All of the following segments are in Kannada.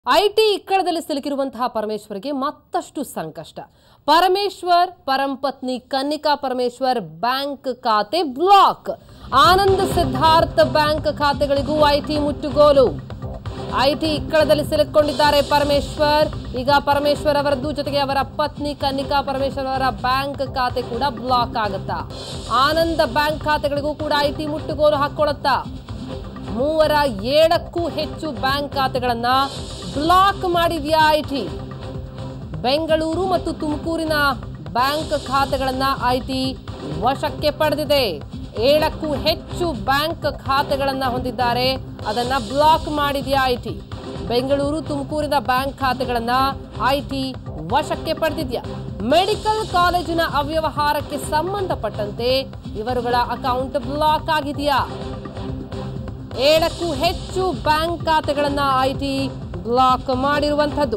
ಐಟಿ ಇಕ್ಕಳದಲ್ಲಿ ಸಿಲುಕಿರುವಂತಹ ಪರಮೇಶ್ವರ್ಗೆ ಮತ್ತಷ್ಟು ಸಂಕಷ್ಟ ಪರಮೇಶ್ವರ್ ಪರಂಪತ್ನಿ ಕನ್ನಿಕಾ ಪರಮೇಶ್ವರ್ ಬ್ಯಾಂಕ್ ಖಾತೆ ಬ್ಲಾಕ್ ಆನಂದ್ ಸಿದ್ಧಾರ್ಥ್ ಬ್ಯಾಂಕ್ ಖಾತೆಗಳಿಗೂ ಐಟಿ ಮುಟ್ಟುಗೋಲು ಐಟಿ ಇಕ್ಕಳದಲ್ಲಿ ಸಿಲುಕೊಂಡಿದ್ದಾರೆ ಪರಮೇಶ್ವರ್ ಈಗ ಪರಮೇಶ್ವರ್ ಅವರದ್ದು ಜೊತೆಗೆ ಅವರ ಪತ್ನಿ ಕನ್ನಿಕಾ ಪರಮೇಶ್ವರ್ ಅವರ ಬ್ಯಾಂಕ್ ಖಾತೆ ಕೂಡ ಬ್ಲಾಕ್ ಆಗುತ್ತಾ ಆನಂದ್ ಬ್ಯಾಂಕ್ ಖಾತೆಗಳಿಗೂ ಕೂಡ ಐಟಿ ಮುಟ್ಟುಗೋಲು ಹಾಕೊಳ್ಳುತ್ತಾ ಮೂವರ ಏಳಕ್ಕೂ ಹೆಚ್ಚು ಬ್ಯಾಂಕ್ ಖಾತೆಗಳನ್ನ ಬ್ಲಾಕ್ ಮಾಡಿದ್ಯಾ ಐಟಿ ಬೆಂಗಳೂರು ಮತ್ತು ತುಮಕೂರಿನ ಬ್ಯಾಂಕ್ ಖಾತೆಗಳನ್ನ ಐಟಿ ವಶಕ್ಕೆ ಪಡೆದಿದೆ ಏಳಕ್ಕೂ ಹೆಚ್ಚು ಬ್ಯಾಂಕ್ ಖಾತೆಗಳನ್ನ ಹೊಂದಿದ್ದಾರೆ ಅದನ್ನ ಬ್ಲಾಕ್ ಮಾಡಿದ್ಯಾ ಐಟಿ ಬೆಂಗಳೂರು ತುಮಕೂರಿನ ಬ್ಯಾಂಕ್ ಖಾತೆಗಳನ್ನ ಐಟಿ ವಶಕ್ಕೆ ಪಡೆದಿದ್ಯಾ ಮೆಡಿಕಲ್ ಕಾಲೇಜಿನ ಅವ್ಯವಹಾರಕ್ಕೆ ಸಂಬಂಧಪಟ್ಟಂತೆ ಇವರುಗಳ ಅಕೌಂಟ್ ಬ್ಲಾಕ್ ಆಗಿದೆಯಾ ಏಳಕ್ಕೂ ಹೆಚ್ಚು ಬ್ಯಾಂಕ್ ಖಾತೆಗಳನ್ನ ಐಟಿ ಬ್ಲಾಕ್ ಮಾಡಿರುವಂಥದ್ದು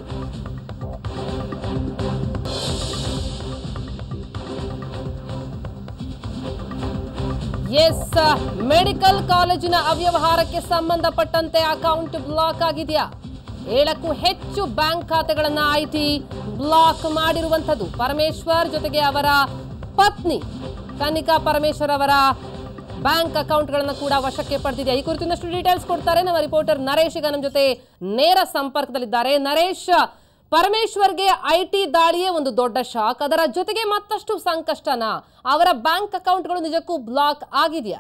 ಎಸ್ ಮೆಡಿಕಲ್ ಕಾಲೇಜಿನ ಅವ್ಯವಹಾರಕ್ಕೆ ಸಂಬಂಧಪಟ್ಟಂತೆ ಅಕೌಂಟ್ ಬ್ಲಾಕ್ ಆಗಿದೆಯಾ ಏಳಕ್ಕೂ ಹೆಚ್ಚು ಬ್ಯಾಂಕ್ ಖಾತೆಗಳನ್ನ ಐಟಿ ಬ್ಲಾಕ್ ಮಾಡಿರುವಂಥದ್ದು ಪರಮೇಶ್ವರ್ ಜೊತೆಗೆ ಅವರ ಪತ್ನಿ ಕನಿಕಾ ಪರಮೇಶ್ವರ್ ಅವರ ಬ್ಯಾಂಕ್ ಅಕೌಂಟ್ಗಳನ್ನು ಕೂಡ ವಶಕ್ಕೆ ಪಡೆದಿದೆ ಈ ಕುರಿತು ಇನ್ನಷ್ಟು ಡೀಟೇಲ್ಸ್ ಕೊಡ್ತಾರೆ ನಮ್ಮ ರಿಪೋರ್ಟರ್ ನರೇಶ್ ಈಗ ನಮ್ಮ ಜೊತೆ ನೇರ ಸಂಪರ್ಕದಲ್ಲಿದ್ದಾರೆ ನರೇಶ್ ಪರಮೇಶ್ವರ್ಗೆ ಐ ಟಿ ದಾಳಿಯೇ ಒಂದು ದೊಡ್ಡ ಶಾಕ್ ಅದರ ಜೊತೆಗೆ ಮತ್ತಷ್ಟು ಸಂಕಷ್ಟನ ಅವರ ಬ್ಯಾಂಕ್ ಅಕೌಂಟ್ಗಳು ನಿಜಕ್ಕೂ ಬ್ಲಾಕ್ ಆಗಿದೆಯಾ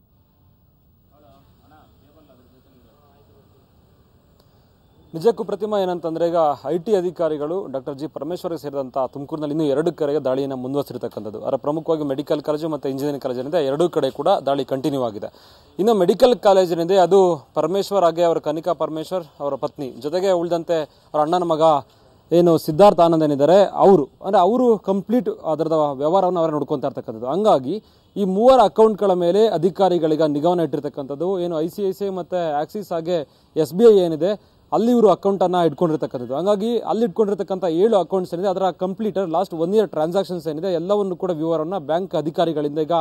ನಿಜಕ್ಕೂ ಪ್ರತಿಮಾ ಏನಂತಂದ್ರೆ ಈಗ ಐ ಟಿ ಅಧಿಕಾರಿಗಳು ಡಾಕ್ಟರ್ ಜಿ ಪರಮೇಶ್ವರ ಸೇರಿದಂಥ ತುಮಕೂರಿನಲ್ಲಿ ಇನ್ನೂ ಎರಡು ಕಡೆಗೆ ದಾಳಿಯನ್ನು ಮುಂದುವರಿಸಿರ್ತಕ್ಕಂಥದ್ದು ಅದರ ಪ್ರಮುಖವಾಗಿ ಮೆಡಿಕಲ್ ಕಾಲೇಜು ಮತ್ತು ಇಂಜಿನಿಯರಿಂಗ್ ಕಾಲೇಜಿನಿಂದ ಎರಡೂ ಕಡೆ ಕೂಡ ದಾಳಿ ಕಂಟಿನ್ಯೂ ಆಗಿದೆ ಇನ್ನು ಮೆಡಿಕಲ್ ಕಾಲೇಜಿನಿಂದ ಅದು ಪರಮೇಶ್ವರ್ ಹಾಗೆ ಅವರ ಕನಿಕಾ ಪರಮೇಶ್ವರ್ ಅವರ ಪತ್ನಿ ಜೊತೆಗೆ ಉಳಿದಂತೆ ಅವರ ಅಣ್ಣನ ಮಗ ಏನು ಸಿದ್ಧಾರ್ಥ ಆನಂದ್ ಏನಿದ್ದಾರೆ ಅವರು ಅಂದರೆ ಅವರು ಕಂಪ್ಲೀಟ್ ಅದರದ ವ್ಯವಹಾರವನ್ನು ಅವರೇ ನೋಡ್ಕೊತಾ ಇರ್ತಕ್ಕಂಥದ್ದು ಹಂಗಾಗಿ ಈ ಮೂವರ ಅಕೌಂಟ್ಗಳ ಮೇಲೆ ಅಧಿಕಾರಿಗಳಿಗ ನಿಗಾವನ್ನ ಇಟ್ಟಿರ್ತಕ್ಕಂಥದ್ದು ಏನು I C I C I ಮತ್ತು ಆಕ್ಸಿಸ್ ಹಾಗೆ ಎಸ್ ಬಿ ಐ ಏನಿದೆ ಅಲ್ಲಿ ಇವರು ಅಕೌಂಟನ್ನು ಇಟ್ಕೊಂಡಿರ್ತಕ್ಕಂಥದ್ದು ಹಂಗಾಗಿ ಅಲ್ಲಿ ಇಟ್ಕೊಂಡಿರ್ತಕ್ಕಂಥ ಏಳು ಅಕೌಂಟ್ಸ್ ಏನಿದೆ ಅದರ complete last one year transactions ಏನಿದೆ ಎಲ್ಲವನ್ನು ಕೂಡ ವಿವರವನ್ನು ಬ್ಯಾಂಕ್ ಅಧಿಕಾರಿಗಳಿಂದ ಈಗ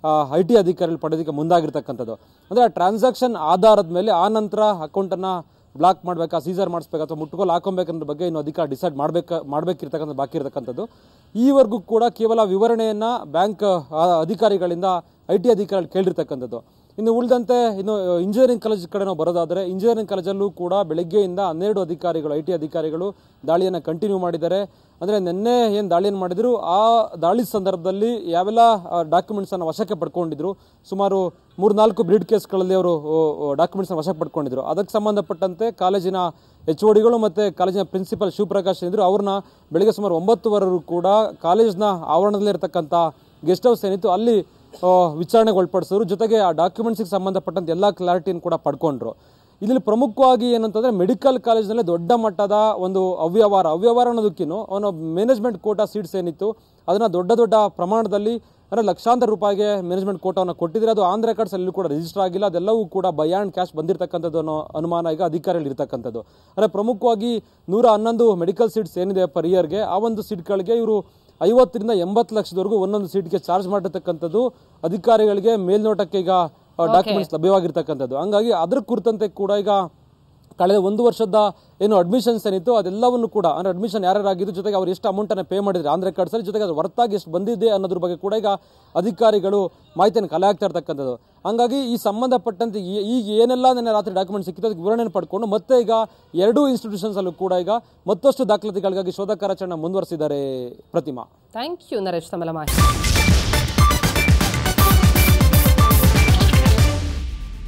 ಐ ಟಿ ಅಧಿಕಾರಿಗಳು ಪಡೆಯೋದಕ್ಕೆ ಮುಂದಾಗಿರ್ತಕ್ಕಂಥದ್ದು ಅಂದರೆ ಆ ಟ್ರಾನ್ಸಾಕ್ಷನ್ ಆಧಾರದ ಮೇಲೆ ಆ ನಂತರ ಅಕೌಂಟನ್ನು ಬ್ಲಾಕ್ ಮಾಡಬೇಕಾ ಸೀಸರ್ ಮಾಡಿಸ್ಬೇಕಾ ಅಥವಾ ಮುಟ್ಕೋಲು ಹಾಕೊಬೇಕನ್ನೋದ್ರ ಬಗ್ಗೆ ಇನ್ನು ಅಧಿಕಾರ ಡಿಸೈಡ್ ಮಾಡಬೇಕು ಮಾಡಬೇಕಿರ್ತಕ್ಕಂಥ ಬಾಕಿ ಇರತಕ್ಕಂಥದ್ದು ಈವರೆಗೂ ಕೂಡ ಕೇವಲ ವಿವರಣೆಯನ್ನು ಬ್ಯಾಂಕ್ ಅಧಿಕಾರಿಗಳಿಂದ ಐ ಟಿ ಅಧಿಕಾರಿಗಳು ಕೇಳಿರ್ತಕ್ಕಂಥದ್ದು ಇನ್ನು ಉಳಿದಂತೆ ಇನ್ನು ಇಂಜಿನಿಯರಿಂಗ್ ಕಾಲೇಜ್ ಕಡೆ ನಾವು ಬರೋದಾದರೆ ಇಂಜಿನಿಯರಿಂಗ್ ಕಾಲೇಜಲ್ಲೂ ಕೂಡ ಬೆಳಗ್ಗೆಯಿಂದ ಹನ್ನೆರಡು ಅಧಿಕಾರಿಗಳು ಐ ಟಿ ಅಧಿಕಾರಿಗಳು ದಾಳಿಯನ್ನು ಕಂಟಿನ್ಯೂ ಮಾಡಿದ್ದಾರೆ ಅಂದರೆ ನಿನ್ನೆ ಏನು ದಾಳಿಯನ್ನು ಮಾಡಿದ್ರು ಆ ದಾಳಿ ಸಂದರ್ಭದಲ್ಲಿ ಯಾವೆಲ್ಲ ಡಾಕ್ಯುಮೆಂಟ್ಸನ್ನು ವಶಕ್ಕೆ ಪಡ್ಕೊಂಡಿದ್ರು ಸುಮಾರು ಮೂರ್ನಾಲ್ಕು ಬ್ರೀಡ್ ಕೇಸ್ಗಳಲ್ಲಿ ಅವರು ಡಾಕ್ಯುಮೆಂಟ್ಸ್ನ ವಶಕ್ಕೆ ಪಡ್ಕೊಂಡಿದ್ರು ಅದಕ್ಕೆ ಸಂಬಂಧಪಟ್ಟಂತೆ ಕಾಲೇಜಿನ ಎಚ್ ಒಡಿಗಳು ಮತ್ತು ಕಾಲೇಜಿನ ಪ್ರಿನ್ಸಿಪಲ್ ಶಿವಪ್ರಕಾಶ್ ಏನಿದ್ರು ಅವ್ರನ್ನ ಬೆಳಗ್ಗೆ ಸುಮಾರು ಒಂಬತ್ತುವರೆಗೂ ಕೂಡ ಕಾಲೇಜಿನ ಆವರಣದಲ್ಲಿರ್ತಕ್ಕಂಥ ಗೆಸ್ಟ್ ಹೌಸ್ ಏನಿತ್ತು ಅಲ್ಲಿ ಆ, ವಿಚಾರಣೆಗೆ ಒಳಪಡಿಸಿದ್ರು ಜೊತೆಗೆ ಆ ಡಾಕ್ಯುಮೆಂಟ್ಸ್ಗೆ ಸಂಬಂಧಪಟ್ಟಂತೆ ಎಲ್ಲ ಕ್ಲಾರಿಟಿಯನ್ನು ಕೂಡ ಪಡ್ಕೊಂಡ್ರು ಇಲ್ಲಿ ಪ್ರಮುಖವಾಗಿ ಏನಂತಂದ್ರೆ ಮೆಡಿಕಲ್ ಕಾಲೇಜ್ನಲ್ಲಿ ದೊಡ್ಡ ಮಟ್ಟದ ಒಂದು ಅವ್ಯವಹಾರ ಅವ್ಯವಹಾರ ಅನ್ನೋದಕ್ಕಿನ್ನು ಅವನ ಮ್ಯಾನೇಜ್ಮೆಂಟ್ ಕೋಟಾ ಸೀಟ್ಸ್ ಏನಿತ್ತು ಅದನ್ನ ದೊಡ್ಡ ದೊಡ್ಡ ಪ್ರಮಾಣದಲ್ಲಿ ಅಂದರೆ ಲಕ್ಷಾಂತರ ರೂಪಾಯಿಗೆ ಮ್ಯಾನೇಜ್ಮೆಂಟ್ ಕೋಟಾವನ್ನು ಕೊಟ್ಟಿದ್ರೆ ಅದು ಆಂಧ್ರ ಕಾರ್ಡ್ಸ್ ಎಲ್ಲೂ ಕೂಡ ರಿಜಿಸ್ಟರ್ ಆಗಿಲ್ಲ ಅದೆಲ್ಲವೂ ಕೂಡ ಬೈ ಆ್ಯಂಡ್ ಕ್ಯಾಶ್ ಬಂದಿರತಕ್ಕಂಥದ್ದು ಅನ್ನೋ ಅನುಮಾನ ಈಗ ಅಧಿಕಾರಿಗಳು ಇರ್ತಕ್ಕಂಥದ್ದು ಅಂದರೆ ಪ್ರಮುಖವಾಗಿ ನೂರ ಹನ್ನೊಂದು ಮೆಡಿಕಲ್ ಸೀಟ್ಸ್ ಏನಿದೆ ಪರ್ ಇಯರ್ಗೆ ಆ ಒಂದು ಸೀಟ್ಗಳಿಗೆ ಇವರು ಐವತ್ತರಿಂದ ಎಂಬತ್ತು ಲಕ್ಷದವರೆಗೂ ಒಂದೊಂದು ಸೀಟ್ಗೆ ಚಾರ್ಜ್ ಮಾಡಿರ್ತಕ್ಕಂಥದ್ದು ಅಧಿಕಾರಿಗಳಿಗೆ ಮೇಲ್ನೋಟಕ್ಕೆ ಈಗ ಡಾಕ್ಯುಮೆಂಟ್ಸ್ ಲಭ್ಯವಾಗಿರ್ತಕ್ಕಂಥದ್ದು ಹಂಗಾಗಿ ಅದ್ರ ಕುರಿತಂತೆ ಕೂಡ ಈಗ ಕಳೆದ ಒಂದು ವರ್ಷದ ಏನು ಅಡ್ಮಿಷನ್ಸ್ ಏನಿತ್ತು ಅದೆಲ್ಲವನ್ನು ಕೂಡ ಅಂದರೆ ಅಡ್ಮಿಷನ್ ಯಾರ್ಯಾರಾಗಿದ್ದು ಜೊತೆಗೆ ಅವ್ರು ಎಷ್ಟು ಅಮೌಂಟನ್ನು ಪೇ ಮಾಡಿದ್ರು ಆಂಧ್ರ ಕಾರ್ಡ್ಸಲ್ಲಿ ಜೊತೆಗೆ ಅದು ಹೊರತಾಗಿ ಎಷ್ಟು ಬಂದಿದೆ ಅನ್ನೋದ್ರ ಬಗ್ಗೆ ಕೂಡ ಈಗ ಅಧಿಕಾರಿಗಳು ಮಾಹಿತಿಯನ್ನು ಕಲೆ ಆಗ್ತಾ ಇರ್ತಕ್ಕಂಥದ್ದು ಹಂಗಾಗಿ ಈ ಸಂಬಂಧಪಟ್ಟಂತೆ ಈ- ಈಗ ಏನೆಲ್ಲ ನನ್ನ ರಾತ್ರಿ ಡಾಕ್ಯುಮೆಂಟ್ ಸಿಕ್ಕಿತ್ತು ಅದಕ್ಕೆ ವಿವರಣೆಯನ್ನು ಪಡ್ಕೊಂಡು ಮತ್ತೆ ಈಗ ಎರಡೂ ಇನ್ಸ್ಟಿಟ್ಯೂಷನ್ಸ್ ಅಲ್ಲೂ ಕೂಡ ಈಗ ಮತ್ತಷ್ಟು ದಾಖಲಾತಿಗಳಿಗಾಗಿ ಶೋಧ ಕಾರ್ಯಾಚರಣೆ ಮುಂದುವರಿಸಿದ್ದಾರೆ ಪ್ರತಿಮಾ ಥ್ಯಾಂಕ್ ಯು ನರೇಶ್ ತಮ್ಮೆಲ್ಲ ಮಾಹಿತಿ